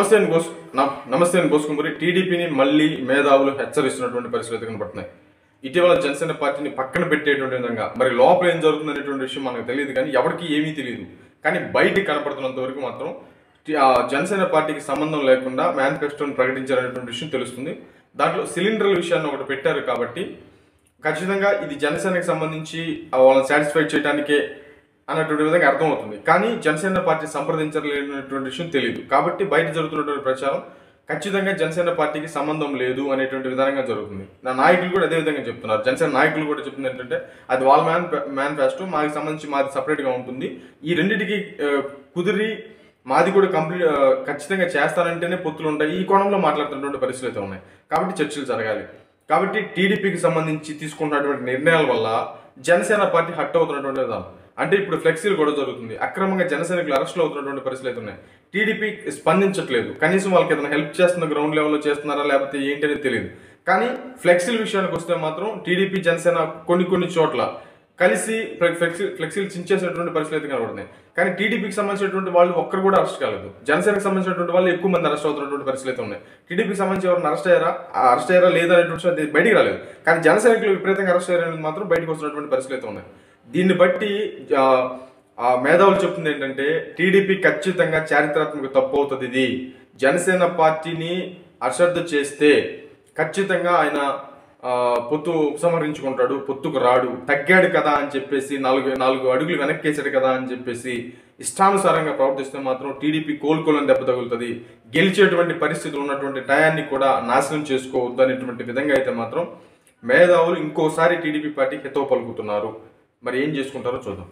నమస్తే అని బోస్ న- నమస్తే అని బోసుకుమరి టీడీపీని మళ్ళీ మేధావులు హెచ్చరిస్తున్నటువంటి పరిస్థితులు కనబడుతున్నాయి ఇటీవల జనసేన పార్టీని పక్కన పెట్టేటువంటి విధంగా మరి లోపల ఏం జరుగుతుంది అనేటువంటి విషయం మనకు తెలియదు కానీ ఎవరికి ఏమీ తెలియదు కానీ బయటికి కనపడుతున్నంత వరకు మాత్రం టి- ఆ జనసేన పార్టీకి సంబంధం లేకుండా మేనిఫెస్టోని ప్రకటించారనేటువంటి విషయం తెలుస్తుంది దాంట్లో సిలిండర్ల విషయాన్ని ఒకటి పెట్టారు కాబట్టి ఖచ్చితంగా ఇది జనసేనకి సంబంధించి ఆ వాళ్ళని సాటిస్ఫై చేయడానికే అన్నటువంటి విధంగా అర్థమవుతుంది కానీ జనసేన పార్టీ సంప్రదించలేనటువంటి విషయం తెలియదు కాబట్టి బయట జరుగుతున్నటువంటి ప్రచారం ఖచ్చితంగా జనసేన పార్టీకి సంబంధం లేదు అనేటువంటి విధానంగా జరుగుతుంది నా నాయకులు కూడా అదే విధంగా చెప్తున్నారు జనసేన నాయకులు కూడా చెప్తుంది ఏంటంటే అది వాళ్ళ మ్యాన్ మేనిఫెస్టో మాకు సంబంధించి మాది సపరేట్గా ఉంటుంది ఈ రెండింటికి ఆ, కుదిరి మాది కూడా కంప్లీట్ ఆ, ఖచ్చితంగా చేస్తానంటేనే పొత్తులు ఉంటాయి ఈ కోణంలో మాట్లాడుతున్నటువంటి పరిస్థితులు అయితే ఉన్నాయి కాబట్టి చర్చలు జరగాలి కాబట్టి టీడీపీకి సంబంధించి తీసుకున్నటువంటి నిర్ణయాల వల్ల జనసేన పార్టీ హట్ అవుతున్నటువంటి విధానం అంటే ఇప్పుడు ఫ్లెక్సీలు కూడా జరుగుతుంది అక్రమంగా జనసైనికులు అరెస్టులు అవుతున్నటువంటి పరిస్థితులు అయితే ఉన్నాయి టీడీపీ స్పందించట్లేదు కనీసం వాళ్ళకి ఏదైనా హెల్ప్ చేస్తున్న గ్రౌండ్ లెవెల్లో చేస్తున్నారా లేకపోతే ఏంటి అనేది తెలియదు కానీ ఫ్లెక్సీల విషయానికి వస్తే మాత్రం టీడీపీ జనసేన కొన్ని కొన్ని చోట్ల కలిసి ఫ్లెక్సీ ఫ్లెక్సీలు చించేసినటువంటి పరిస్థితులు అయితే కనబడుతున్నాయి కానీ టీడీపీకి సంబంధించినటువంటి వాళ్ళు ఒక్కరు కూడా అరెస్ట్ కాలేదు జనసేనకి సంబంధించినటువంటి వాళ్ళు ఎక్కువ మంది అరెస్ట్ అవుతున్నటువంటి పరిస్థితులు అయితే ఉన్నాయి టీడీపీకి సంబంధించి ఎవరైనా అరెస్ట్ అయ్యారా ఆ అరెస్ట్ అయ్యారా లేదా అనేటువంటి విషయం అది బయటికి రాలేదు కానీ జనసైనికులు విపరీతంగా అరెస్ట్ అయ్యారనేది మాత్రం బయటకు వస్తున్నటువంటి పరిస్థితులు అయితే ఉన్నాయి దీన్ని బట్టి ఆ, ఆ మేధావులు చెప్తుంది ఏంటంటే టీడీపీ ఖచ్చితంగా చారిత్రాత్మక తప్పు అవుతుంది ఇది జనసేన పార్టీని అశ్రద్ధ చేస్తే ఖచ్చితంగా ఆయన ఆ, పొత్తు ఉపసంహరించుకుంటాడు పొత్తుకు రాడు తగ్గాడు కదా అని చెప్పేసి నాలుగు నాలుగు అడుగులు వెనక్కేసాడు కదా అని చెప్పేసి ఇష్టానుసారంగా ప్రవర్తిస్తే మాత్రం టీడీపీ కోలుకోలేని దెబ్బ తగులుతుంది గెలిచేటువంటి పరిస్థితులు ఉన్నటువంటి టయాన్ని కూడా నాశనం చేసుకోవద్దు అనేటువంటి విధంగా అయితే మాత్రం మేధావులు ఇంకోసారి టీడీపీ పార్టీకి హితవు పలుకుతున్నారు మరి ఏం చేసుకుంటారో చూద్దాం